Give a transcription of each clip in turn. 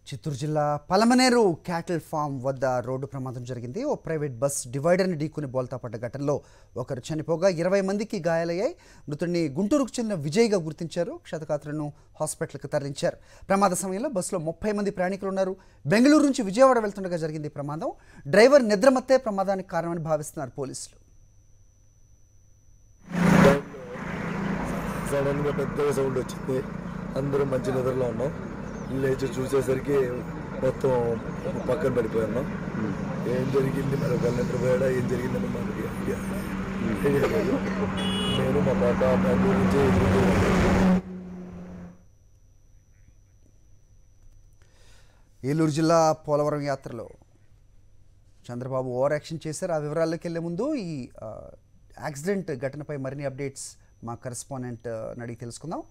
చిత్తూరు జిల్లా Palamaner cattle farm వద్ద road ప్రమాదం జరిగింది ఓ ప్రైవేట్ బస్ డివైడర్ని ఢీకొని బోల్తా పడ్డ ఘటనలో ఒకరు చనిపోగా ఇరవై మందికి గాయాలయ్యాయి మృతుడిని గుంటూరుకు చెందిన విజయ్గా గుర్తించారు క్షతగాత్రులను హాస్పిటల్కి తరలించారు ప్రమాద సమయంలో బస్సులో ముప్పై మంది ప్రయాణికులు ఉన్నారు బెంగళూరు నుంచి విజయవాడ వెళ్తుండగా జరిగింది ఈ ప్రమాదం డ్రైవర్ నిద్రమత్తే ప్రమాదానికి కారణమని భావిస్తున్నారు పోలీసులు సడన్గా పెద్దగా సౌండ్ వచ్చింది అందరూ మంచి నిద్రలో ఉన్నాం లేచి చూసేసరికి మొత్తం పక్కన పడిపోయాను ఏం జరిగింది మరి ఒకళ్ళు నిద్రపోయాడా ఏం జరిగిందని మనకి ఐడియా ఐడియా లేదు నేను మా పాప బెంగళూరు నుంచి గుంటూరు వచ్చాను. ఏలూరు జిల్లా పోలవరం యాత్రలో చంద్రబాబు ఓవర్ యాక్షన్ చేశారు ఆ వివరాల్లోకి వెళ్లే ముందు ఈ ఆ, యాక్సిడెంట్ ఘటనపై మరిన్ని అప్డేట్స్ మా కరెస్పాండెంట్ అడిగి తెలుసుకుందాం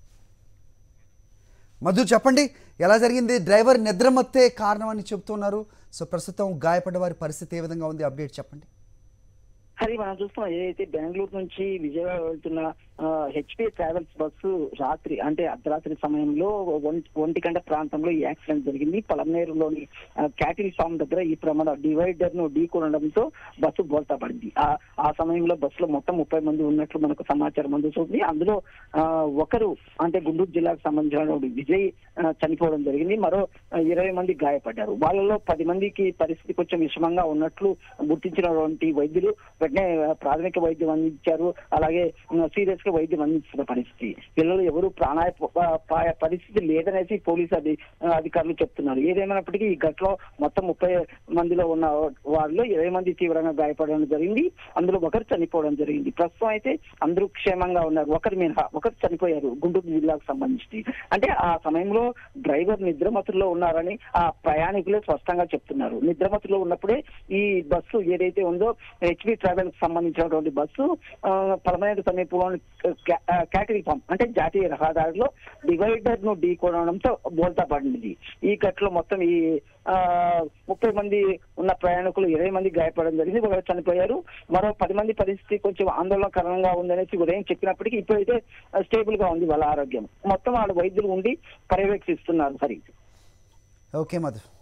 మధు చెప్పండి ఎలా జరిగింది డ్రైవర్ నిద్రమత్తే కారణం అని చెబుతున్నారు సో ప్రస్తుతం గాయపడ్డ వారి పరిస్థితి ఏ విధంగా ఉంది అప్డేట్ చెప్పండి హరి మనం చూస్తున్నాం ఏదైతే బెంగళూరు నుంచి విజయవాడ వెళ్తున్న హెచ్పి ట్రావెల్స్ బస్సు రాత్రి అంటే అర్ధరాత్రి సమయంలో ఒంటి ఒంటి గంట ప్రాంతంలో ఈ యాక్సిడెంట్ జరిగింది పలమనేరులోని క్యాటిల్ ఫామ్ దగ్గర ఈ ప్రమాదం డివైడర్ ను ఢీకొనడంతో బస్సు బోల్తా పడింది ఆ ఆ సమయంలో బస్సులో మొత్తం ముప్పై మంది ఉన్నట్లు మనకు సమాచారం అందుతుంది అందులో ఆ, ఒకరు అంటే గుంటూరు జిల్లాకు సంబంధించిన విజయ్ ఆ, చనిపోవడం జరిగింది మరో ఆ, ఇరవై మంది గాయపడ్డారు వాళ్ళలో పది మందికి పరిస్థితి కొంచెం విషమంగా ఉన్నట్లు గుర్తించినటువంటి వైద్యులు వెంటనే ఆ, ప్రాథమిక వైద్యం అందించారు అలాగే సీరియస్ గా వైద్యం అందించిన పరిస్థితి పిల్లలు ఎవరు ప్రాణాయ పాయ పరిస్థితి లేదనేసి పోలీసు అధి ఆ, అధికారులు చెప్తున్నారు ఏదేమైనప్పటికీ ఈ ఘటనలో మొత్తం ముప్పై మందిలో ఉన్న వారిలో ఇరవై మంది తీవ్రంగా గాయపడడం జరిగింది అందులో ఒకరు చనిపోవడం జరిగింది ప్రస్తుతం అయితే అందరూ క్షేమంగా ఉన్నారు ఒకరు మినహా ఒకరు చనిపోయారు గుంటూరు జిల్లాకు సంబంధించి అంటే ఆ సమయంలో డ్రైవర్ నిద్రమతుల్లో ఉన్నారని ఆ ప్రయాణికులే స్పష్టంగా చెప్తున్నారు నిద్రమతుల్లో ఉన్నప్పుడే ఈ బస్సు ఏదైతే ఉందో హెచ్పి ట్రావెల్ కి సంబంధించినటువంటి బస్సు ఆ, పలమనేరు సమీపంలోని క్యాటరీ పంప్ అంటే జాతీయ రహదారిలో డివైడర్ ను ఢీకొనడంతో బోల్తా పడింది ఈ ఘటనలో మొత్తం ఈ ఆ, ముప్పై మంది ఉన్న ప్రయాణికులు ఇరవై మంది గాయపడడం జరిగింది ఒకరు చనిపోయారు మరో పది మంది పరిస్థితి కొంచెం ఆందోళనకరంగా ఉందనేసి ఉదయం చెప్పినప్పటికీ ఇప్పుడైతే స్టేబుల్ గా ఉంది వాళ్ళ ఆరోగ్యం మొత్తం వాళ్ళ వైద్యులు ఉండి పర్యవేక్షిస్తున్నారు హరి ఓకే మధు